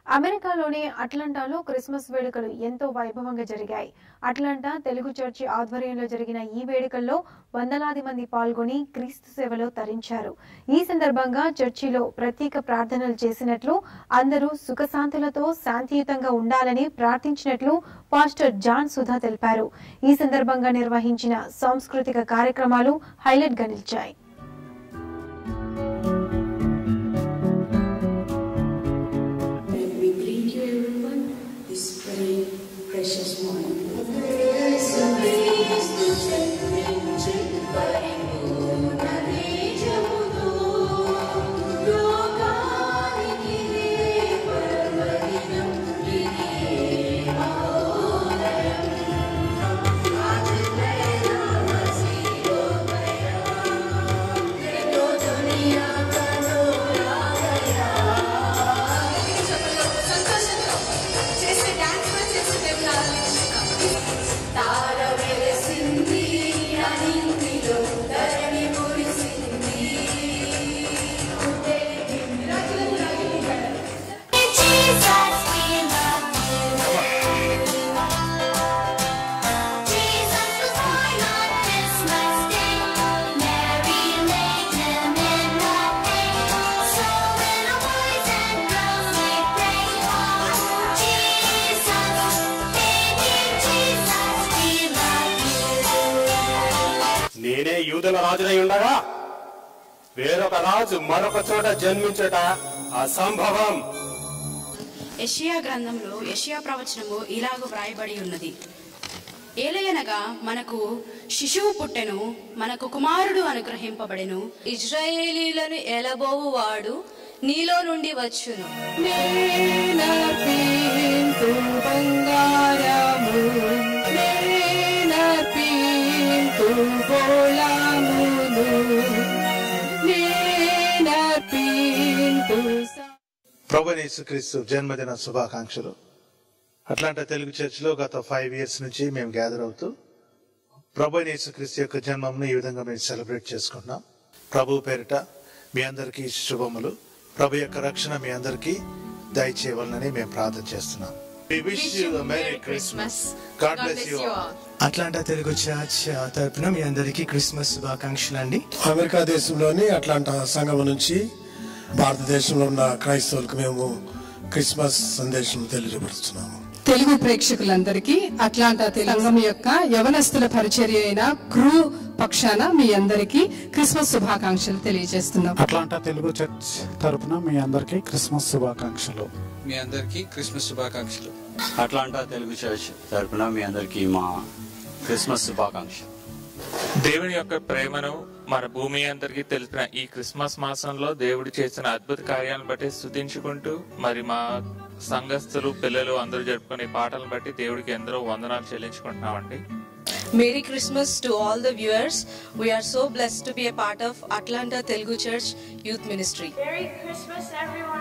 అమెరికాలోని అట్లాంటాలో క్రిస్మస్ వేడుకలు ఎంతో వైభవంగా జరిగాయి అట్లాంటా తెలుగు చర్చి ఆధ్వర్యంలో జరిగిన ఈ వేడుకల్లో వందలాది మంది పాల్గొని క్రీస్తు సేవలో తరించారు ఈ సందర్భంగా చర్చిలో ప్రత్యేక ప్రార్థనలు చేసినట్లు అందరూ సుఖశాంతులతో శాంతియుతంగా ఉండాలని ప్రార్థించినట్లు పాస్టర్ జాన్ సుధా తెలిపారు ఈ సందర్భంగా నిర్వహించిన సాంస్కృతిక కార్యక్రమాలు హైలైట్ గా నిలిచాయి And we greet you everyone this very precious morning. సంతోషంగా చేసే డాన్స్ కూడా చేసే దేవుని ఆరాధించుకుందాం తార వెలసింది అనిందిలో ధరణి మురిసింది Jesus, we love you. Jesus was born on Christmas Day. Mary laid him in the hay. So little boys and girls may pray. Jesus, baby Jesus, we love you. నేనే యూదుల రాజునై ఉండగా వేరొక రాజు మరొక చోట జన్మించట అసంభవం యెషయా గ్రంథంలో యెషయా ప్రవచనము ఇలాగ వ్రాయబడి ఉన్నది ఏలయనగా మనకు శిశువు పుట్టెను మనకు కుమారుడు అనుగ్రహింపబడెను ఇజ్రాయేలీలను ఎలబోవువాడు నీలో నుండి వచ్చును నేనర్పింతు బంగారము నేనర్పింతు గోళములు నేనర్పింతు స- ప్రభు యేసుక్రీస్తు జన్మదిన శుభాకాంక్షలు అట్లాంటా తెలుగు చర్చిలో గత ఫైవ్ ఇయర్స్ నుంచి మేము గ్యాదర్ అవుతూ ప్రభు యేసుక్రీస్తు యొక్క జన్మంను ఈ విధంగా మేము సెలబ్రేట్ చేసుకుంటున్నాం ప్రభు పేరిట మీ అందరికీ శుభములు ప్రభు యొక్క రక్షణ మీ అందరికీ దయచేయవలనని మేము ప్రార్థన చేస్తున్నాం We wish you a Merry Christmas. God bless you all. Atlanta Telugu church తరపున మీ అందరికీ క్రిస్మస్ శుభాకాంక్షలు అండి అమెరికా దేశంలోని అట్లాంటా సంఘం నుంచి భారతదేశంలో ఉన్న క్రైస్తవులకు మేము క్రిస్మస్ సందేశం తెలియజేస్తున్నాము తెలుగు ప్రేక్షకులందరికీ అట్లాంటా సంఘం యొక్క యవనస్తుల పరిచర్య అయిన క్రూ పక్షాన మీ అందరికీ క్రిస్మస్ శుభాకాంక్షలు తెలియజేస్తున్నాం అట్లాంటా తెలుగు చర్చ్ తరపున మీ అందరికీ క్రిస్మస్ శుభాకాంక్షలు మీ అందరికీ క్రిస్మస్ శుభాకాంక్షలు అట్లాంటా తెలుగు చర్చ్ తరపున మీ అందరికీ మా క్రిస్మస్ శుభాకాంక్షలు దేవుని యొక్క ప్రేమను మన భూమి అందరికీ తెలిపిన ఈ క్రిస్మస్ మాసంలో దేవుడు చేసిన అద్భుత కార్యాలను బట్టి స్తుతించుకుంటూ మరి మా సంఘస్థులు పిల్లలు అందరూ జరుపుకునే పాటలను బట్టి దేవుడికి ఎందరో వందనాలు చెల్లించుకుంటున్నామండి Merry Christmas to all the viewers. We are so blessed to be a part of Atlanta Telugu Church Youth Ministry. Merry Christmas, everyone.